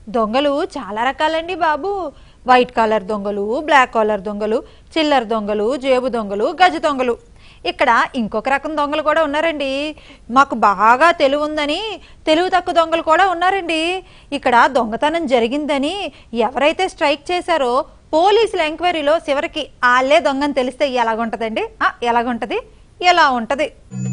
దొంగలు చాలా రకాలండి బాబు వైట్ కాలర్ దొంగలు బ్లాక్ కాలర్ దొంగలు చిల్లర దొంగలు జేబు దొంగలు గజ దొంగలు ఇక్కడ ఇంకొక రకం దొంగలు కూడా ఉన్నారండి మాకు బాగా తెలివి ఉందని తెలివి తక్కువ దొంగలు కూడా ఉన్నారండి ఇక్కడ దొంగతనం జరిగిందని ఎవరైతే స్ట్రైక్ చేశారో పోలీసుల ఎంక్వైరీలో చివరికి వాళ్ళే దొంగని తెలిస్తే ఎలాగుంటదండి ఆ, ఎలాగుంటది ఎలా ఉంటది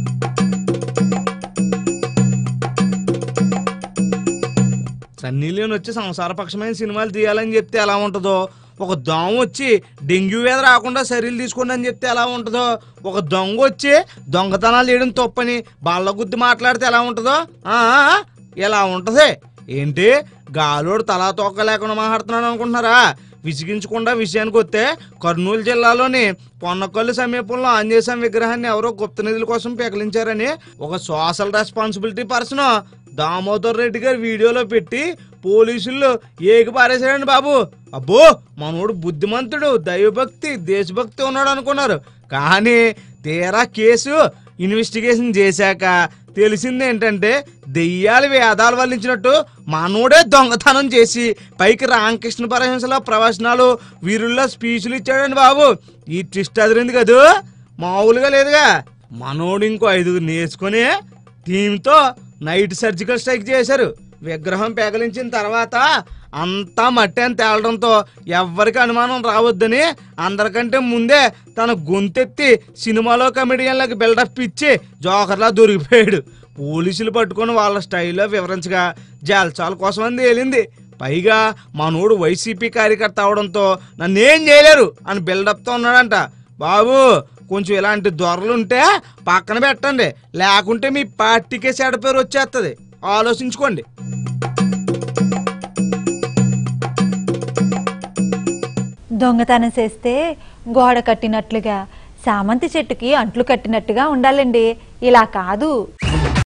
సన్నీ లియోన్ వచ్చి సంసారపక్షమైన సినిమాలు తీయాలని చెప్తే ఎలా ఉంటుందో ఒక దొంగ వచ్చి డెంగ్యూ వ్యాధి రాకుండా చర్యలు తీసుకోండి అని చెప్తే ఎలా ఉంటుందో ఒక దొంగ వచ్చి దొంగతనాలు చేయడం తప్పని బల్ల గుద్ది మాట్లాడితే ఎలా ఉంటుందో ఆ, ఎలా ఉంటది ఏంటి గాలోడు తలా తోక లేకుండా మాట్లాడుతున్నాడు అనుకుంటున్నారా విసిగించకుండా విషయానికి వస్తే కర్నూలు జిల్లాలోని పొన్నకల్లు సమీపంలో ఆంజనేయ విగ్రహాన్ని ఎవరో గుప్త నిధుల కోసం పెకలించారని ఒక social responsibility person Damodar Reddy గారు వీడియోలో పెట్టి పోలీసులు ఏగి పారేశాడండి బాబు అబ్బో మనోడు బుద్ధిమంతుడు దైవభక్తి దేశభక్తి ఉన్నాడు అనుకున్నారు కానీ తీరా కేసు ఇన్వెస్టిగేషన్ చేశాక తెలిసింది ఏంటంటే దెయ్యాలు వేదాలు వల్లించినట్టు మనోడే దొంగతనం చేసి పైకి రామకృష్ణ పరమహంసలో ప్రవచనాలు వీరుల్లో స్పీచ్లు ఇచ్చాడండి బాబు ఈ ట్విస్ట్ అదిరింది కదూ మామూలుగా లేదుగా మనోడు ఇంకో ఐదుగురు నేర్చుకుని టీంతో నైట్ సర్జికల్ స్ట్రైక్ చేశారు విగ్రహం పెగలించిన తర్వాత అంతా మట్టి అని తేలడంతో ఎవ్వరికి అనుమానం రావద్దని అందరికంటే ముందే తన గొంతెత్తి సినిమాలో కమెడియన్లకు బిల్డప్ ఇచ్చి జోకర్లా దొరికిపోయాడు పోలీసులు పట్టుకొని వాళ్ళ స్టైల్లో వివరించగా జల్చాల కోసం అని తేలింది పైగా మనోడు వైసీపీ కార్యకర్త అవడంతో నన్నేం చేయలేరు అని బిల్డప్తో ఉన్నాడంట బాబు కొంచెం ఇలాంటి దొరలుంటే పక్కన పెట్టండి లేకుంటే మీ పార్టీకే చెడ్డ పేరు వచ్చేస్తుంది ఆలోచించుకోండి దొంగతనం చేస్తే గోడ కట్టినట్లుగా సామంతి చెట్టుకి అంట్లు కట్టినట్టుగా ఉండాలండి ఇలా కాదు